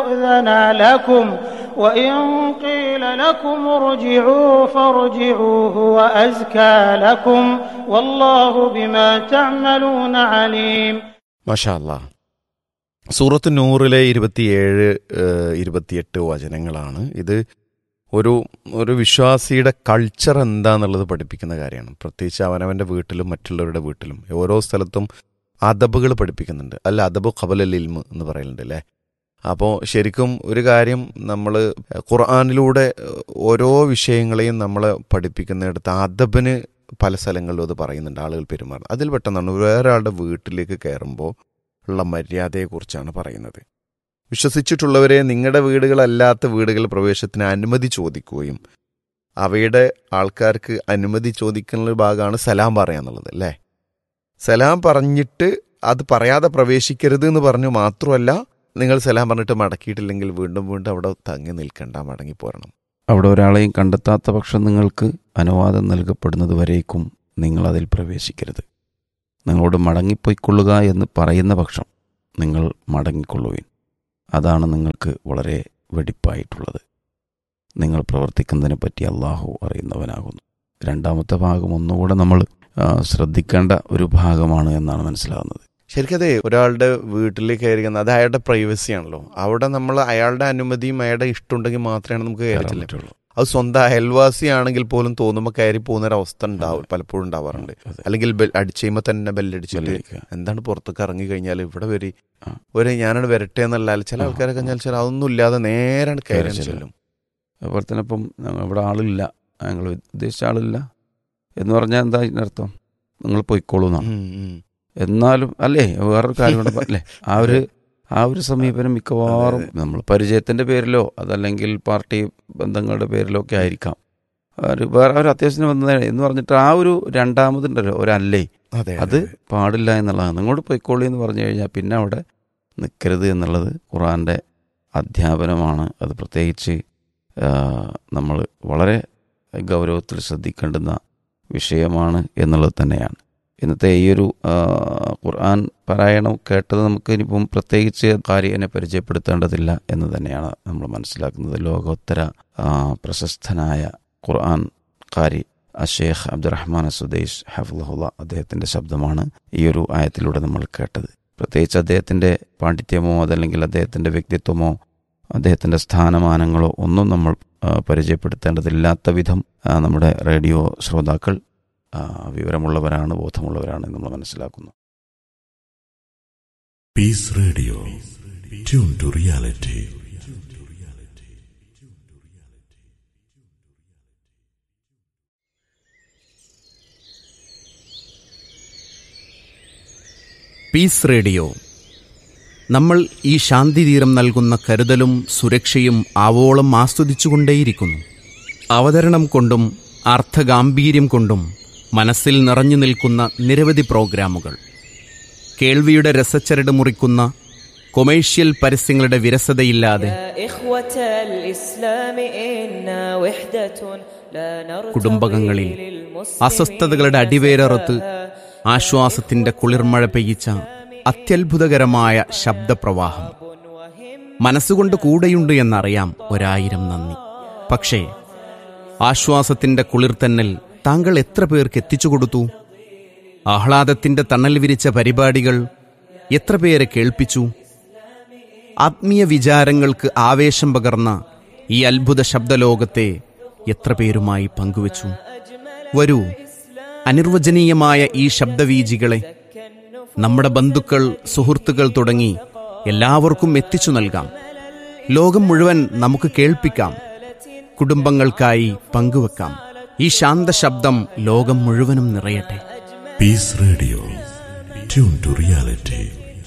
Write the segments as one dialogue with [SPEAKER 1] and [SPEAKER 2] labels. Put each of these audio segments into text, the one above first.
[SPEAKER 1] يؤذن لكم وإن قيل لكم ارجعوا فارجعوا هو أزكى لكم والله بما تعملون عليم
[SPEAKER 2] മാഷാ അല്ലാ സൂറത്ത് നൂറിലെ ഇരുപത്തിയേഴ് ഏഹ്, ഇരുപത്തിയെട്ട് വചനങ്ങളാണ് ഇത് ഒരു ഒരു വിശ്വാസിയുടെ കൾച്ചർ എന്താന്നുള്ളത് പഠിപ്പിക്കുന്ന കാര്യമാണ് പ്രത്യേകിച്ച് അവനവൻ്റെ വീട്ടിലും മറ്റുള്ളവരുടെ വീട്ടിലും ഓരോ സ്ഥലത്തും അദബുകൾ പഠിപ്പിക്കുന്നുണ്ട് അല്ല അദബ് ഖബലൽ ഇൽമ് എന്ന് പറയുന്നുണ്ട് അല്ലേ അപ്പോൾ ശരിക്കും ഒരു കാര്യം നമ്മൾ ഖുർആാനിലൂടെ ഓരോ വിഷയങ്ങളെയും നമ്മൾ പഠിപ്പിക്കുന്നിടത്ത് അദബിന് പല സ്ഥലങ്ങളിലും അത് പറയുന്നുണ്ട് ആളുകൾ പെരുമാറുന്നത് അതിൽ പെട്ടെന്നാണ് വേറൊരാളുടെ വീട്ടിലേക്ക് കയറുമ്പോൾ ഉള്ള മര്യാദയെക്കുറിച്ചാണ് പറയുന്നത് വിശ്വസിച്ചിട്ടുള്ളവരെ നിങ്ങളുടെ വീടുകളല്ലാത്ത വീടുകൾ പ്രവേശത്തിന് അനുമതി ചോദിക്കുകയും അവയുടെ ആൾക്കാർക്ക് അനുമതി ചോദിക്കുന്ന ഭാഗമാണ് സലാം പറയാന്നുള്ളത് അല്ലേ സലാം പറഞ്ഞിട്ട് അത് പറയാതെ പ്രവേശിക്കരുത് എന്ന് പറഞ്ഞു മാത്രമല്ല നിങ്ങൾ സലാം പറഞ്ഞിട്ട് മടക്കിയിട്ടില്ലെങ്കിൽ വീണ്ടും വീണ്ടും അവിടെ തങ്ങി നിൽക്കണ്ട മടങ്ങി പോരണം
[SPEAKER 3] അവിടെ ഒരാളെയും കണ്ടെത്താത്ത പക്ഷം നിങ്ങൾക്ക് അനുവാദം നൽകപ്പെടുന്നത് വരേക്കും നിങ്ങൾ അതിൽ പ്രവേശിക്കരുത് നിങ്ങളോട് മടങ്ങിപ്പോയിക്കൊള്ളുക എന്ന് പറയുന്ന പക്ഷം നിങ്ങൾ മടങ്ങിക്കൊള്ളുവിൻ അതാണ് നിങ്ങൾക്ക് വളരെ വെടിപ്പായിട്ടുള്ളത് നിങ്ങൾ പ്രവർത്തിക്കുന്നതിനെ പറ്റി അള്ളാഹു അറിയുന്നവനാകുന്നു രണ്ടാമത്തെ ഭാഗം ഒന്നുകൂടെ നമ്മൾ ആ, ശ്രദ്ധിക്കേണ്ട ഒരു ഭാഗമാണ് എന്നാണ് മനസ്സിലാകുന്നത്
[SPEAKER 2] ശരിക്കും അതെ ഒരാളുടെ വീട്ടിൽ കയറി ചെന്ന് അത് അയാളുടെ പ്രൈവസി ആണല്ലോ അവിടെ നമ്മൾ അയാളുടെ അനുമതിയും അയാളുടെ ഇഷ്ടമുണ്ടെങ്കിൽ മാത്രമേ നമുക്ക് കയറി
[SPEAKER 3] കയറാൻ
[SPEAKER 2] ചെല്ലാൻ
[SPEAKER 3] പറ്റുള്ളൂ.
[SPEAKER 2] അത് സ്വന്തം അയൽവാസി ആണെങ്കിൽ പോലും തോന്നുമ്പോൾ കയറി പോകുന്ന ഒരു അവസ്ഥ ഉണ്ടാവും പലപ്പോഴും ഉണ്ടാവാറുണ്ട്
[SPEAKER 3] അതെ.
[SPEAKER 2] അല്ലെങ്കിൽ ബെൽ അടിച്ച് കഴിയുമ്പോൾ തന്നെ ബെല്ലടിച്ചിട്ട്
[SPEAKER 3] ബെല്ലടിക്കുക.
[SPEAKER 2] എന്താണ് പുറത്തേക്ക് ഇറങ്ങി കഴിഞ്ഞാൽ ഇവിടെ വരി
[SPEAKER 3] ആ.
[SPEAKER 2] ഒരു ഞാനാണ് വരട്ടെ എന്നല്ല ചില
[SPEAKER 3] ആ,
[SPEAKER 2] ആൾക്കാരൊക്കെ
[SPEAKER 3] ആ.
[SPEAKER 2] വെച്ചാൽ അതൊന്നും ഇല്ലാതെ നേരെ കയറി
[SPEAKER 3] കയറി ചെല്ലും.
[SPEAKER 2] ചെല്ലും
[SPEAKER 3] അതുപോലെ തന്നെ ഇപ്പം ഞങ്ങൾ ഇവിടെ ആളില്ല ഞങ്ങൾ ഉദ്ദേശിച്ച ആളില്ല എന്ന് പറഞ്ഞാൽ എന്താ ഇതിനർത്ഥം നിങ്ങൾ പൊയ്ക്കോളൂ എന്നാണ്
[SPEAKER 2] ഉം, ഉം.
[SPEAKER 3] എന്നാലും അല്ലേ വേറൊരു കാര്യം കൂടെ പ- അല്ലേ ആ ഒരു ആ ഒരു സമീപനം മിക്കവാറും നമ്മൾ പരിചയത്തിന്റെ പേരിലോ അതല്ലെങ്കിൽ പാർട്ടി ബന്ധങ്ങളുടെ പേരിലോ ഒക്കെ ആയിരിക്കാം ഒരു വേറെ ഒരു അത്യാവശ്യത്തിന് വന്നത് എന്ന് പറഞ്ഞിട്ട് ആ ഒരു രണ്ടാമതുണ്ടല്ലോ ഒരു അല്ലേ
[SPEAKER 2] അതെ
[SPEAKER 3] അത്
[SPEAKER 2] അതെ.
[SPEAKER 3] പാടില്ല എന്നുള്ളതാണ് നിങ്ങളോട് പൊയ്ക്കോളി എന്ന് പറഞ്ഞു കഴിഞ്ഞാൽ പിന്നെ അവിടെ നിൽക്കരുത് എന്നുള്ളത് ഖുറാന്റെ അധ്യാപനമാണ് അത് പ്രത്യേകിച്ച് നമ്മൾ വളരെ ഗൗരവത്തിൽ ശ്രദ്ധിക്കേണ്ടുന്ന വിഷയമാണ് എന്നുള്ളത് തന്നെയാണ് ഇന്നത്തെ ഈ ഒരു ആ, ഖുർആൻ പാരായണം കേട്ടത് നമുക്ക് ഇനിയിപ്പം പ്രത്യേകിച്ച് കാര്യനെ പരിചയപ്പെടുത്തേണ്ടതില്ല എന്ന് തന്നെയാണ് നമ്മൾ മനസ്സിലാക്കുന്നത് ലോകോത്തര ആ, പ്രശസ്തനായ ഖുർആൻ കാരി അഷേഖ് അബ്ദുറഹ്മാൻ സുദേശ് ഹഫ്ലഹുല്ല അദ്ദേഹത്തിന്റെ ശബ്ദമാണ് ഈ ഒരു ആയത്തിലൂടെ നമ്മൾ കേട്ടത് പ്രത്യേകിച്ച് അദ്ദേഹത്തിന്റെ പാണ്ഡിത്യമോ അതല്ലെങ്കിൽ അദ്ദേഹത്തിന്റെ വ്യക്തിത്വമോ അദ്ദേഹത്തിന്റെ സ്ഥാനമാനങ്ങളോ ഒന്നും നമ്മൾ ആ, പരിചയപ്പെടുത്തേണ്ടതില്ലാത്ത വിധം ആ, നമ്മുടെ റേഡിയോ ശ്രോതാക്കൾ ആ, വിവരമുള്ളവരാണ് ബോധമുള്ളവരാണ് എന്ന് നമ്മൾ മനസ്സിലാക്കുന്നു
[SPEAKER 4] Peace Radio. Tune to reality.
[SPEAKER 5] Peace radio നമ്മൾ ഈ ശാന്തിതീരം നൽകുന്ന കരുതലും സുരക്ഷയും ആവോളം ആസ്വദിച്ചുകൊണ്ടേയിരിക്കുന്നു അവതരണം കൊണ്ടും അർത്ഥഗാംഭീര്യം കൊണ്ടും മനസ്സിൽ നിറഞ്ഞു നിൽക്കുന്ന നിരവധി പ്രോഗ്രാമുകൾ കേൾവിയുടെ രസച്ചരട് മുറിക്കുന്ന കൊമേഴ്ഷ്യൽ പരസ്യങ്ങളുടെ വിരസതയില്ലാതെ
[SPEAKER 6] يا إخوة الإسلام إنا وحدة لا نرتضي
[SPEAKER 5] കുടുംബകങ്ങളിൽ
[SPEAKER 6] للمسلمين
[SPEAKER 5] അസ്വസ്ഥതകളുടെ അടിവേരറുത്ത് ആശ്വാസത്തിന്റെ കുളിർമഴ പെയ്യിച്ച അത്യത്ഭുതകരമായ ശബ്ദപ്രവാഹം മനസ്സുകൊണ്ട് കൂടെയുണ്ട് എന്നറിയാം ഒരായിരം നന്ദി പക്ഷേ ആശ്വാസത്തിന്റെ കുളിർത്തന്നൽ താങ്കൾ എത്ര പേർക്ക് എത്തിച്ചു കൊടുത്തു ആഹ്ലാദത്തിന്റെ തണൽ വിരിച്ച പരിപാടികൾ എത്ര പേരെ കേൾപ്പിച്ചു ആത്മീയ വിചാരങ്ങൾക്ക് ആവേശം പകർന്ന ഈ അത്ഭുത ശബ്ദലോകത്തെ എത്ര പേരുമായി പങ്കുവച്ചു വരൂ അനിർവചനീയമായ ഈ ശബ്ദവീജികളെ നമ്മുടെ ബന്ധുക്കൾ സുഹൃത്തുക്കൾ തുടങ്ങി എല്ലാവർക്കും എത്തിച്ചു നൽകാം ലോകം മുഴുവൻ നമുക്ക് കേൾപ്പിക്കാം കുടുംബങ്ങൾക്കായി പങ്കുവെക്കാം ഈ ശാന്ത ശബ്ദം ലോകം മുഴുവനും നിറയട്ടെ
[SPEAKER 4] Peace Radio. Tune to reality.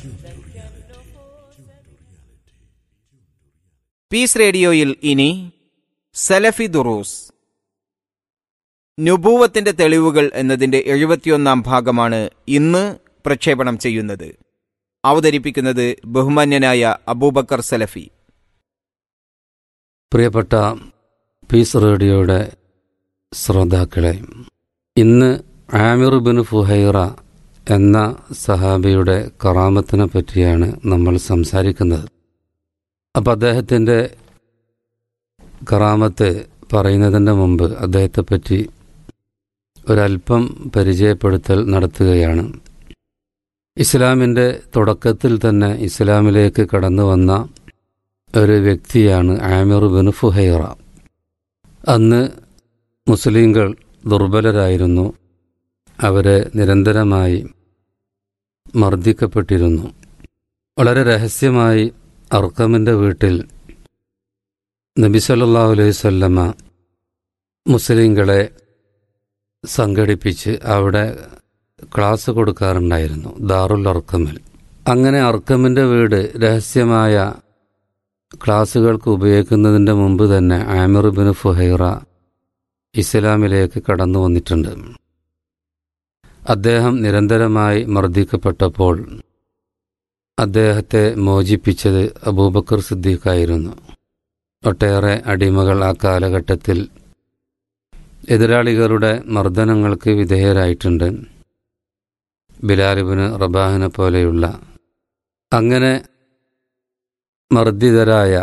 [SPEAKER 7] Peace റേഡിയോയിൽ ഇനി സലഫി ദുറൂസ് നുബൂവത്തിന്റെ തെളിവുകൾ എന്നതിന്റെ എഴുപത്തിയൊന്നാം ഭാഗമാണ് ഇന്ന് പ്രക്ഷേപണം ചെയ്യുന്നത് അവതരിപ്പിക്കുന്നത് ബഹുമാന്യനായ അബൂബക്കർ സലഫി
[SPEAKER 8] പ്രിയപ്പെട്ട പീസ് റേഡിയോയുടെ ശ്രോതാക്കളെ ഇന്ന് ആമിർ ബിൻ ഫുഹൈറ എന്ന സഹാബിയുടെ കറാമത്തിനെ പറ്റിയാണ് നമ്മൾ സംസാരിക്കുന്നത് അപ്പം അദ്ദേഹത്തിൻ്റെ കറാമത്ത് പറയുന്നതിൻ്റെ മുമ്പ് അദ്ദേഹത്തെപ്പറ്റി ഒരല്പം പരിചയപ്പെടുത്തൽ നടത്തുകയാണ് ഇസ്ലാമിൻ്റെ തുടക്കത്തിൽ തന്നെ ഇസ്ലാമിലേക്ക് കടന്നു വന്ന ഒരു വ്യക്തിയാണ് ആമിർ ബിൻ ഫുഹൈറ അന്ന് മുസ്ലിങ്ങൾ ദുർബലരായിരുന്നു അവരെ നിരന്തരമായി മർദ്ദിക്കപ്പെട്ടിരുന്നു വളരെ രഹസ്യമായി അർക്കമിൻ്റെ വീട്ടിൽ നബി സല്ലല്ലാഹു അലൈഹി വസല്ലമ മുസ്ലിങ്ങളെ സംഘടിപ്പിച്ച് അവിടെ ക്ലാസ് കൊടുക്കാറുണ്ടായിരുന്നു ദാറുൽ അർക്കമിൽ അങ്ങനെ അർക്കമിൻ്റെ വീട് രഹസ്യമായ ക്ലാസ്സുകൾക്ക് ഉപയോഗിക്കുന്നതിൻ്റെ മുമ്പ് തന്നെ ആമിർ ബിൻ ഫുഹൈറ ഇസ്ലാമിലേക്ക് കടന്നു വന്നിട്ടുണ്ട് അദ്ദേഹം നിരന്തരമായി മർദ്ദിക്കപ്പെട്ടപ്പോൾ അദ്ദേഹത്തെ മോചിപ്പിച്ചത് അബൂബക്കർ സിദ്ദീഖായിരുന്നു ഒട്ടേറെ അടിമകൾ ആ കാലഘട്ടത്തിൽ എതിരാളികളുടെ മർദ്ദനങ്ങൾക്ക് വിധേയരായിട്ടുണ്ട് ബിലാലിബിന് റബാഹിനെ പോലെയുള്ള അങ്ങനെ മർദ്ദിതരായ